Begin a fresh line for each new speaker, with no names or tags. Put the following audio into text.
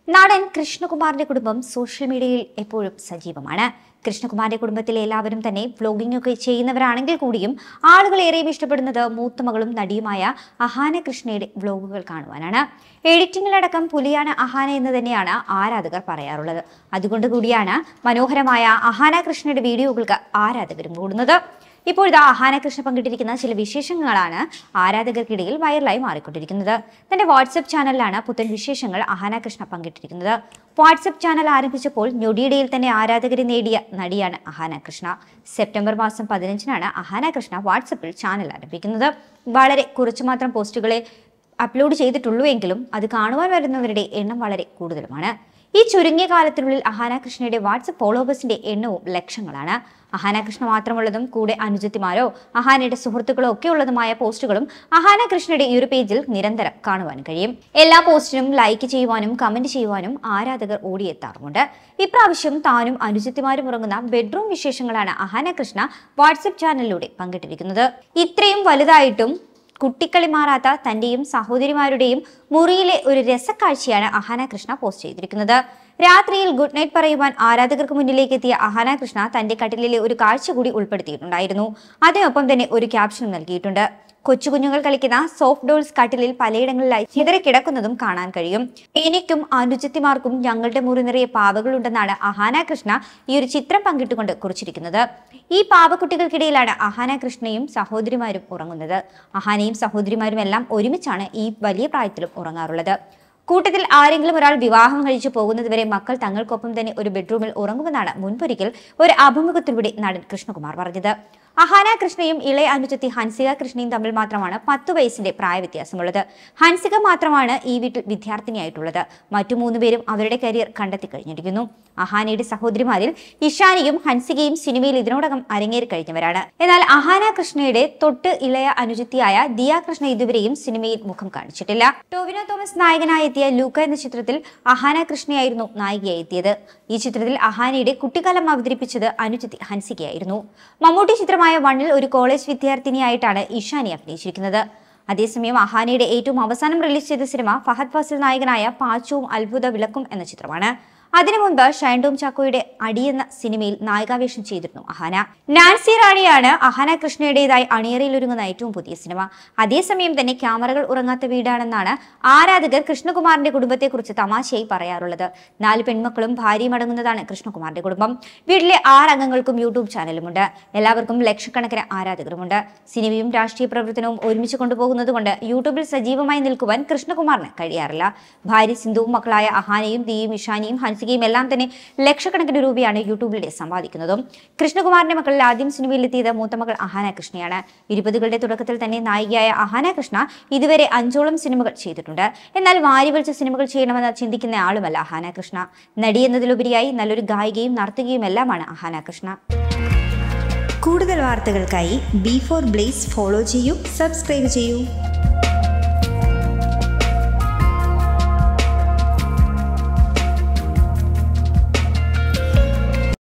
നടൻ കൃഷ്ണകുമാറിന്റെ കുടുംബം സോഷ്യൽ മീഡിയയിൽ എപ്പോഴും സജീവമാണ് കൃഷ്ണകുമാറിന്റെ കുടുംബത്തിലെ എല്ലാവരും തന്നെ വ്ലോഗിംഗ് ഒക്കെ ചെയ്യുന്നവരാണെങ്കിൽ കൂടിയും ആളുകൾ ഏറെയും ഇഷ്ടപ്പെടുന്നത് മൂത്ത മകളും നടിയുമായ അഹാന കൃഷ്ണയുടെ വ്ലോഗുകൾ കാണുവാനാണ് എഡിറ്റിംഗിലടക്കം പുലിയാണ് അഹാന എന്ന് തന്നെയാണ് ആരാധകർ പറയാറുള്ളത് അതുകൊണ്ട് കൂടിയാണ് മനോഹരമായ അഹാന കൃഷ്ണയുടെ വീഡിയോകൾക്ക് ആരാധകരും കൂടുന്നത് ഇപ്പോൾ ഇതാ അഹാന കൃഷ്ണ പങ്കിട്ടിരിക്കുന്ന ചില വിശേഷങ്ങളാണ് ആരാധകർക്കിടയിൽ വൈറലായി മാറിക്കൊണ്ടിരിക്കുന്നത് തന്റെ വാട്സപ്പ് ചാനലിലാണ് പുത്തൻ വിശേഷങ്ങൾ അഹാന കൃഷ്ണ പങ്കിട്ടിരിക്കുന്നത് വാട്സപ്പ് ചാനൽ ആരംഭിച്ചപ്പോൾ ഞൊടിയിടയിൽ തന്നെ ആരാധകരെ നേടിയ നടിയാണ് അഹാന കൃഷ്ണ സെപ്റ്റംബർ മാസം പതിനഞ്ചിനാണ് അഹാന കൃഷ്ണ വാട്സപ്പിൽ ചാനൽ ആരംഭിക്കുന്നത് വളരെ കുറച്ചു മാത്രം പോസ്റ്റുകളെ അപ്ലോഡ് ചെയ്തിട്ടുള്ളൂ എങ്കിലും അത് കാണുവാൻ വരുന്നവരുടെ എണ്ണം വളരെ കൂടുതലുമാണ് ഈ ചുരുങ്ങിയ കാലത്തിനുള്ളിൽ അഹാന കൃഷ്ണയുടെ വാട്സപ്പ് ഫോളോവേഴ്സിന്റെ എണ്ണവും ലക്ഷങ്ങളാണ് അഹാന കൃഷ്ണ മാത്രമുള്ളതും കൂടെ അനുജത്തിമാരോ അഹാനയുടെ സുഹൃത്തുക്കളോ ഒക്കെ ഉള്ളതുമായ പോസ്റ്റുകളും അഹാന കൃഷ്ണയുടെ ഈ ഒരു പേജിൽ നിരന്തരം കാണുവാൻ കഴിയും എല്ലാ പോസ്റ്റിനും ലൈക്ക് ചെയ്യുവാനും കമന്റ് ചെയ്യുവാനും ആരാധകർ ഓടിയെത്താറുമുണ്ട് ഇപ്രാവശ്യം താനും അനുജത്തിമാരും ഉറങ്ങുന്ന ബെഡ്റൂം വിശേഷങ്ങളാണ് അഹാന കൃഷ്ണ വാട്സപ്പ് ചാനലിലൂടെ പങ്കിട്ടിരിക്കുന്നത് ഇത്രയും വലുതായിട്ടും കുട്ടിക്കളി മാറാത്ത തന്റെയും സഹോദരിമാരുടെയും മുറിയിലെ ഒരു രസക്കാഴ്ചയാണ് അഹാന കൃഷ്ണ പോസ്റ്റ് ചെയ്തിരിക്കുന്നത് രാത്രിയിൽ ഗുഡ് നൈറ്റ് പറയുവാൻ ആരാധകർക്ക് മുന്നിലേക്ക് എത്തിയ അഹാന കൃഷ്ണ തന്റെ കട്ടിലിലെ ഒരു കാഴ്ച കൂടി ഉൾപ്പെടുത്തിയിട്ടുണ്ടായിരുന്നു അതിനൊപ്പം തന്നെ ഒരു ക്യാപ്ഷൻ നൽകിയിട്ടുണ്ട് കൊച്ചുകുഞ്ഞുങ്ങൾ കളിക്കുന്ന സോഫ്റ്റ് ഡോൾസ് കട്ടിലിൽ പലയിടങ്ങളിലായി ചിതറി കിടക്കുന്നതും കാണാൻ കഴിയും എനിക്കും അനുജത്തിമാർക്കും ഞങ്ങളുടെ മുറി നിറയെ പാവകളുണ്ടെന്നാണ് അഹാന കൃഷ്ണ ഈ ഒരു ചിത്രം പങ്കിട്ടുകൊണ്ട് കുറിച്ചിരിക്കുന്നത് ഈ പാവക്കുട്ടികൾക്കിടയിലാണ് അഹാന കൃഷ്ണയും സഹോദരിമാരും ഉറങ്ങുന്നത് അഹാനയും സഹോദരിമാരും എല്ലാം ഒരുമിച്ചാണ് ഈ വലിയ പ്രായത്തിലും ഉറങ്ങാറുള്ളത് കൂട്ടത്തിൽ ആരെങ്കിലും ഒരാൾ വിവാഹം കഴിച്ചു പോകുന്നതുവരെ മക്കൾ തങ്ങൾക്കൊപ്പം തന്നെ ഒരു ബെഡ്റൂമിൽ ഉറങ്ങുമെന്നാണ് മുൻപൊരിക്കൽ ഒരു അഭിമുഖത്തിലൂടെ നടൻ കൃഷ്ണകുമാർ പറഞ്ഞത് അഹാന കൃഷ്ണയും ഇളയ അനുജത്തി ഹൻസിക കൃഷ്ണയും തമ്മിൽ മാത്രമാണ് പത്ത് വയസ്സിന്റെ പ്രായവ്യത്യാസമുള്ളത് ഹൻസിക മാത്രമാണ് ഈ വീട്ടിൽ വിദ്യാർത്ഥിനിയായിട്ടുള്ളത് മറ്റു മൂന്ന് പേരും അവരുടെ കരിയർ കണ്ടെത്തി കഴിഞ്ഞിരിക്കുന്നു അഹാനയുടെ സഹോദരിമാരിൽ ഇഷാനിയും ഹൻസികയും സിനിമയിൽ ഇതിനോടകം അരങ്ങേറി കഴിഞ്ഞവരാണ് എന്നാൽ അഹാന കൃഷ്ണയുടെ തൊട്ട് ഇളയ അനുജത്തിയായ ദിയ കൃഷ്ണ ഇതുവരെയും സിനിമയിൽ മുഖം കാണിച്ചിട്ടില്ല ടോവിനോ തോമസ് നായകനായി എത്തിയ ലൂക്ക എന്ന ചിത്രത്തിൽ അഹാന കൃഷ്ണയായിരുന്നു നായികയായി എത്തിയത് ഈ ചിത്രത്തിൽ അഹാനയുടെ കുട്ടിക്കാലം അവതരിപ്പിച്ചത് അനുജത്തി ഹൻസികയായിരുന്നു മമ്മൂട്ടി ചിത്രമായ വണ്ണിൽ ഒരു കോളേജ് വിദ്യാർത്ഥിനിയായിട്ടാണ് ഇഷാനി അഭിനയിച്ചിരിക്കുന്നത് അതേസമയം അഹാനയുടെ ഏറ്റവും അവസാനം റിലീസ് ചെയ്ത സിനിമ ഫഹദ് ഫാസിൽ നായകനായ പാച്ചുവും അത്ഭുത വിളക്കും എന്ന ചിത്രമാണ് അതിനു മുൻപ് ഷൈൻഡോം ചാക്കോയുടെ അടി എന്ന സിനിമയിൽ നായികാവേഷം ചെയ്തിരുന്നു അഹാന നാൻസി റാണിയാണ് അഹാന കൃഷ്ണയുടേതായി അണിയറയിൽ ഒരുങ്ങുന്ന ഏറ്റവും പുതിയ സിനിമ അതേസമയം തന്നെ ക്യാമറകൾ ഉറങ്ങാത്ത വീടാണെന്നാണ് ആരാധകർ കൃഷ്ണകുമാറിന്റെ കുടുംബത്തെക്കുറിച്ച് തമാശയായി പറയാറുള്ളത് നാല് പെൺമക്കളും ഭാര്യയും അടങ്ങുന്നതാണ് കൃഷ്ണകുമാറിന്റെ കുടുംബം വീട്ടിലെ ആറ് അംഗങ്ങൾക്കും യൂട്യൂബ് ചാനലുമുണ്ട് എല്ലാവർക്കും ലക്ഷക്കണക്കിന് ആരാധകരുമുണ്ട് സിനിമയും രാഷ്ട്രീയ പ്രവർത്തനവും ഒരുമിച്ച് കൊണ്ടുപോകുന്നത് കൊണ്ട് യൂട്യൂബിൽ സജീവമായി നിൽക്കുവാൻ കൃഷ്ണകുമാറിന് കഴിയാറില്ല ഭാര്യ സിന്ധുവും മക്കളായ അഹാനയും ദിയും ഇഷാനിയും ഹൻസികയും എല്ലാം തന്നെ ലക്ഷക്കണക്കിന് രൂപയാണ് യൂട്യൂബിലൂടെ സമ്പാദിക്കുന്നതും കൃഷ്ണകുമാറിന്റെ മക്കളിൽ ആദ്യം സിനിമയിൽ എത്തിയത് മൂത്ത മകൾ അഹാന കൃഷ്ണയാണ് ഇരുപതുകളുടെ തുടക്കത്തിൽ തന്നെ നായികയായ അഹാന കൃഷ്ണ ഇതുവരെ അഞ്ചോളം സിനിമകൾ ചെയ്തിട്ടുണ്ട് എന്നാൽ വാരി വലിച്ച സിനിമകൾ ചെയ്യണമെന്ന് ചിന്തിക്കുന്ന ആളുമല്ല അഹാന കൃഷ്ണ നടി എന്നതിലുപരിയായി നല്ലൊരു ഗായികയും നർത്തകിയും എല്ലാമാണ് അഹാന കൃഷ്ണ
കൂടുതൽ വാർത്തകൾക്കായി ബി ഫോർ ബ്ലേസ് ഫോളോ ചെയ്യൂ സബ്സ്ക്രൈബ് ചെയ്യൂ